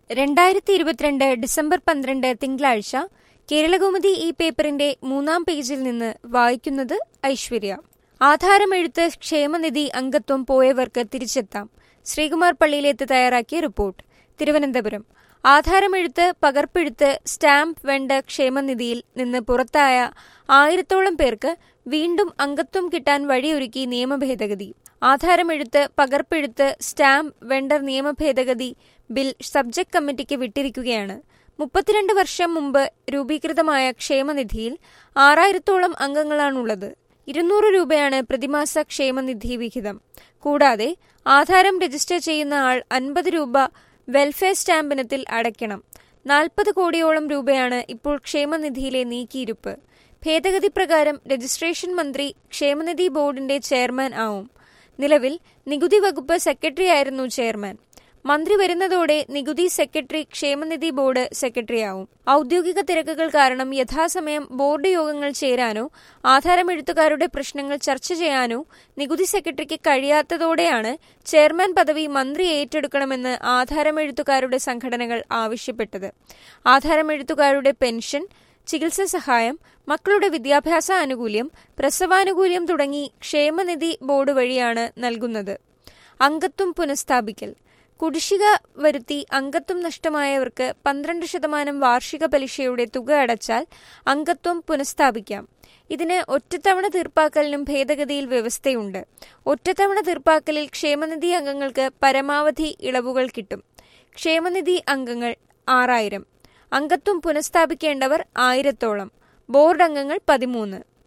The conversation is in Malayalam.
രണ്ടായിരത്തി ഇരുപത്തിരണ്ട് ഡിസംബർ പന്ത്രണ്ട് തിങ്കളാഴ്ച കേരളകൗമുദി ഈ പേപ്പറിന്റെ മൂന്നാം പേജിൽ നിന്ന് വായിക്കുന്നത് ഐശ്വര്യ ആധാരമെഴുത്ത് ക്ഷേമനിധി അംഗത്വം പോയവർക്ക് തിരിച്ചെത്താം ശ്രീകുമാർ പള്ളിയിലേത്ത് തയ്യാറാക്കിയ റിപ്പോർട്ട് തിരുവനന്തപുരം ആധാരമെഴുത്ത് പകർപ്പെഴുത്ത് സ്റ്റാമ്പ് വെണ്ട് ക്ഷേമനിധിയിൽ നിന്ന് പുറത്തായ ആയിരത്തോളം പേർക്ക് വീണ്ടും അംഗത്വം കിട്ടാൻ വഴിയൊരുക്കി നിയമഭേദഗതി ആധാരമെഴുത്ത് പകർപ്പെഴുത്ത് സ്റ്റാമ്പ് വെണ്ടർ നിയമഭേദഗതി ബിൽ സബ്ജക്ട് കമ്മിറ്റിക്ക് വിട്ടിരിക്കുകയാണ് മുപ്പത്തിരണ്ട് വർഷം മുമ്പ് രൂപീകൃതമായ ക്ഷേമനിധിയിൽ ആറായിരത്തോളം അംഗങ്ങളാണുള്ളത് ഇരുന്നൂറ് രൂപയാണ് പ്രതിമാസ ക്ഷേമനിധി വിഹിതം കൂടാതെ ആധാരം രജിസ്റ്റർ ചെയ്യുന്ന ആൾ അൻപത് രൂപ വെൽഫെയർ സ്റ്റാമ്പിനത്തിൽ അടയ്ക്കണം നാൽപ്പത് കോടിയോളം രൂപയാണ് ഇപ്പോൾ ക്ഷേമനിധിയിലെ നീക്കിയിരുപ്പ് ഭേദഗതി പ്രകാരം രജിസ്ട്രേഷൻ മന്ത്രി ക്ഷേമനിധി ബോർഡിന്റെ ചെയർമാൻ ആവും നിലവിൽ നികുതി വകുപ്പ് സെക്രട്ടറിയായിരുന്നു ചെയർമാൻ മന്ത്രി വരുന്നതോടെ നികുതി സെക്രട്ടറി ക്ഷേമനിധി ബോർഡ് സെക്രട്ടറിയാവും ഔദ്യോഗിക തിരക്കുകൾ കാരണം യഥാസമയം ബോർഡ് യോഗങ്ങൾ ചേരാനോ ആധാരമെഴുത്തുകാരുടെ പ്രശ്നങ്ങൾ ചർച്ച ചെയ്യാനോ നികുതി സെക്രട്ടറിക്ക് കഴിയാത്തതോടെയാണ് ചെയർമാൻ പദവി മന്ത്രി ഏറ്റെടുക്കണമെന്ന് ആധാരമെഴുത്തുകാരുടെ സംഘടനകൾ ആവശ്യപ്പെട്ടത് ആധാരമെഴുത്തുകാരുടെ പെൻഷൻ ചികിത്സാ സഹായം മക്കളുടെ വിദ്യാഭ്യാസ ആനുകൂല്യം പ്രസവാനുകൂല്യം തുടങ്ങി ക്ഷേമനിധി ബോർഡ് വഴിയാണ് നൽകുന്നത് അംഗത്വം പുനഃസ്ഥാപിക്കൽ കുടിശ്ശിക വരുത്തി അംഗത്വം നഷ്ടമായവർക്ക് പന്ത്രണ്ട് ശതമാനം വാർഷിക പലിശയുടെ തുക അടച്ചാൽ അംഗത്വം പുനഃസ്ഥാപിക്കാം ഇതിന് ഒറ്റത്തവണ തീർപ്പാക്കലിനും ഭേദഗതിയിൽ വ്യവസ്ഥയുണ്ട് ഒറ്റത്തവണ തീർപ്പാക്കലിൽ ക്ഷേമനിധി അംഗങ്ങൾക്ക് പരമാവധി ഇളവുകൾ കിട്ടും ക്ഷേമനിധി അംഗങ്ങൾ ആറായിരം അംഗത്വം പുനഃസ്ഥാപിക്കേണ്ടവർ ആയിരത്തോളം ബോർഡ് അംഗങ്ങൾ പതിമൂന്ന്